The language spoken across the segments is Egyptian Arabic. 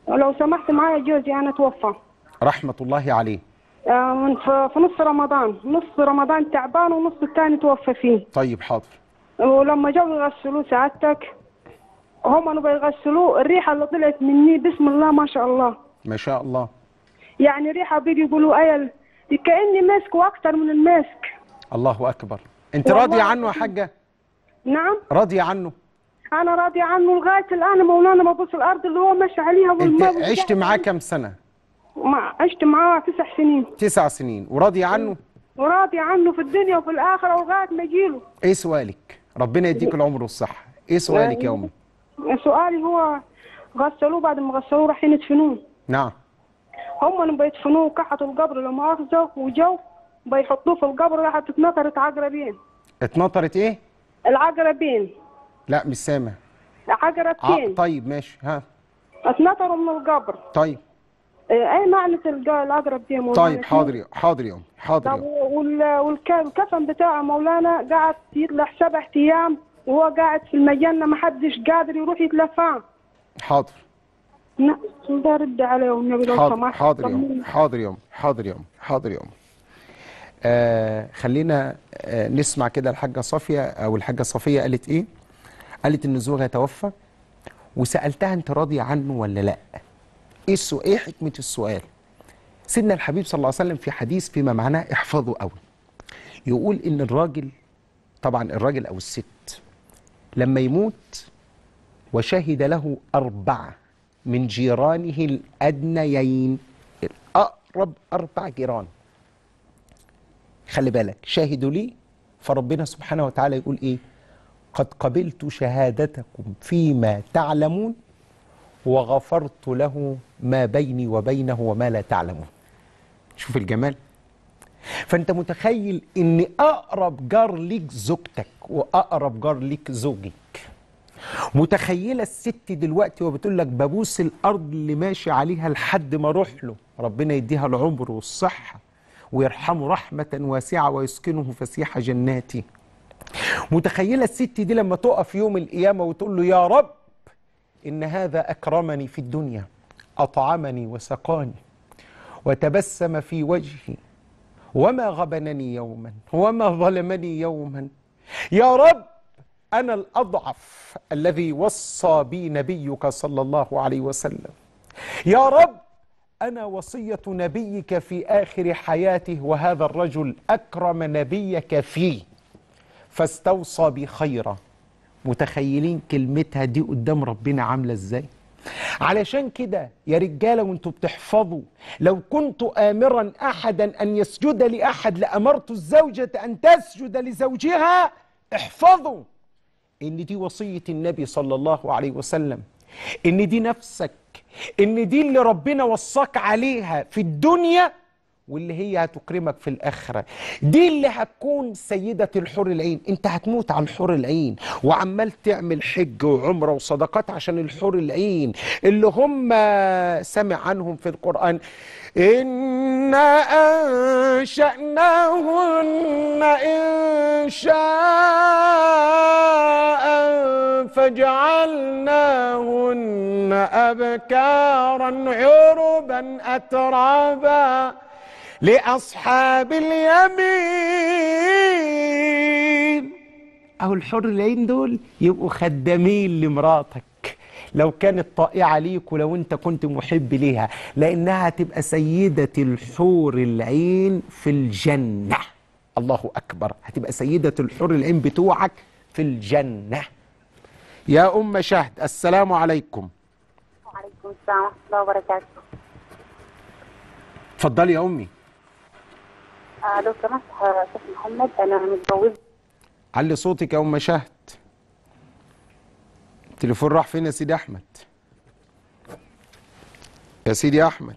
لو سمحت معايا جوزي انا توفى رحمة الله عليه آه، من في في نص رمضان نص رمضان تعبان ونص الثاني توفى فيه طيب حاضر ولما جو يغسلوه سعادتك هم نبغى يغسلوه الريحة اللي طلعت مني بسم الله ما شاء الله ما شاء الله يعني ريحة بيجي يقولوا ايل كأني ماسك واكتر من الماسك الله أكبر أنت والله راضية عنه يا حاجة نعم راضية عنه انا راضية عنه لغاية الان مولانا ببص الارض اللي هو ماشي عليها أنت والماء عشت معاه كام سنة مع- عشت معاه تسع سنين تسع سنين وراضية عنه وراضية عنه في الدنيا وفي الآخرة لغاية ما يجيله إيه سؤالك ربنا يديك العمر والصحة إيه سؤالك يا أمي سؤالي هو غسلوه بعد ما غسلوه رايحين يدفنوه نعم هم لما يدفنوه كحتوا القبر لما مؤاخذة وجو بيحطوه في القبر راحت اتنطرت عقربين اتنطرت إيه العقربين لا مش سامع ع... عقربتين طيب ماشي ها اتنطروا من القبر طيب إيه، اي معنى الق- العقرب دي يا مولانا طيب حاضر يا حاضر يا أمي حاضر يا طب أمي وال- والك- والكفن بتاعه مولانا قاعد يطلع سبع ايام وهو قاعد في المجنة ما حدش قادر يروح يتلفاه حاضر لا ده رد عليه والنبي لو حاضر سمحت حاضر يا أمي طمني. حاضر يا أمي حاضر يا أمي حاضر يا أمي آه خلينا آه نسمع كده الحاجة صافية أو الحاجة صفية قالت إيه قالت إن زوجها توفى وسألتها أنت راضية عنه ولا لأ إيه السؤال إيه حكمة السؤال سيدنا الحبيب صلى الله عليه وسلم في حديث فيما معناه احفظه قوي يقول إن الراجل طبعا الراجل أو الست لما يموت وشهد له أربعة من جيرانه الأدنيين الأقرب أربع جيران خلي بالك شاهدوا لي فربنا سبحانه وتعالى يقول إيه قد قبلت شهادتكم فيما تعلمون وغفرت له ما بيني وبينه وما لا تعلمون شوف الجمال فانت متخيل ان اقرب جار ليك زوجتك واقرب جار ليك زوجك متخيله الست دلوقتي وبتقول لك ببوس الارض اللي ماشي عليها لحد ما اروح له ربنا يديها العمر والصحه ويرحمه رحمه واسعه ويسكنه فسيح جناتي متخيله الست دي لما تقف يوم القيامه وتقول له يا رب ان هذا اكرمني في الدنيا اطعمني وسقاني وتبسم في وجهي وما غبنني يوما وما ظلمني يوما يا رب انا الاضعف الذي وصى بي نبيك صلى الله عليه وسلم يا رب انا وصيه نبيك في اخر حياته وهذا الرجل اكرم نبيك فيه فاستوصى بي خيرا متخيلين كلمتها دي قدام ربنا عامله ازاي علشان كده يا رجاله وانتوا بتحفظوا لو كنت امرا احدا ان يسجد لاحد لامرت الزوجه ان تسجد لزوجها احفظوا ان دي وصيه النبي صلى الله عليه وسلم ان دي نفسك ان دي اللي ربنا وصاك عليها في الدنيا واللي هي هتكرمك في الآخرة دي اللي هتكون سيدة الحور العين انت هتموت على الحور العين وعمال تعمل حج وعمرة وصدقات عشان الحور العين اللي هم سمع عنهم في القرآن إنا أنشأناهن إن شاء فجعلناهن أبكارا عربا أترابا لأصحاب اليمين أو الحر العين دول يبقوا خدامين لمراتك لو كانت طائعة ليك ولو أنت كنت محب ليها لأنها هتبقى سيدة الحور العين في الجنة الله أكبر هتبقى سيدة الحور العين بتوعك في الجنة يا أم شهد السلام عليكم وعليكم السلام ورحمة الله وبركاته اتفضلي يا أمي آه لو سمحت يا شيخ محمد أنا متجوزة علي صوتك يا ام شهد التليفون راح فين يا سيدي احمد يا سيدي احمد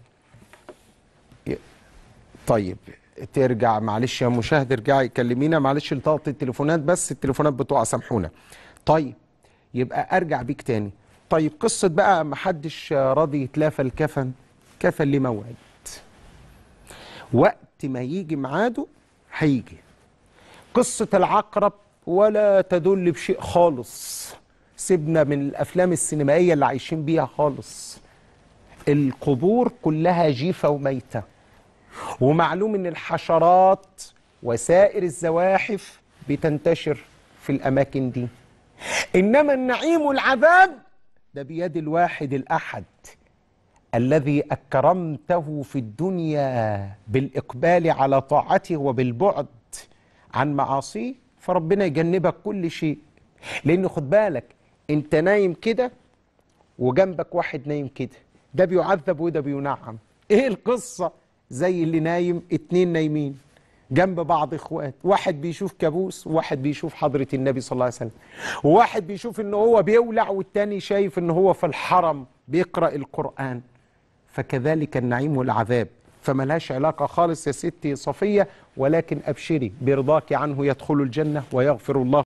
ي- طيب ترجع معلش يا ام شهد ارجعي كلمينا معلش لطاقه التليفونات بس التليفونات بتوع سامحونا طيب يبقى ارجع بيك تاني طيب قصه بقى ما حدش راضي يتلافى الكفن كفن ليه موعد وقت ما يجي ميعاده هيجي قصة العقرب ولا تدل بشيء خالص سيبنا من الأفلام السينمائية اللي عايشين بيها خالص القبور كلها جيفة وميتة ومعلوم ان الحشرات وسائر الزواحف بتنتشر في الاماكن دي انما النعيم والعذاب ده بيد الواحد الاحد الذي اكرمته في الدنيا بالاقبال على طاعته وبالبعد عن معاصيه فربنا يجنبك كل شيء لان خد بالك انت نايم كده وجنبك واحد نايم كده ده بيعذب وده بينعم ايه القصة زي اللي نايم اتنين نايمين جنب بعض اخوات واحد بيشوف كابوس وواحد بيشوف حضرة النبي صلى الله عليه وسلم وواحد بيشوف ان هو بيولع والتاني شايف ان هو في الحرم بيقرأ القرآن فكذلك النعيم والعذاب فملهاش علاقة خالص يا ستي صفية ولكن أبشري برضاك عنه يدخل الجنة ويغفر الله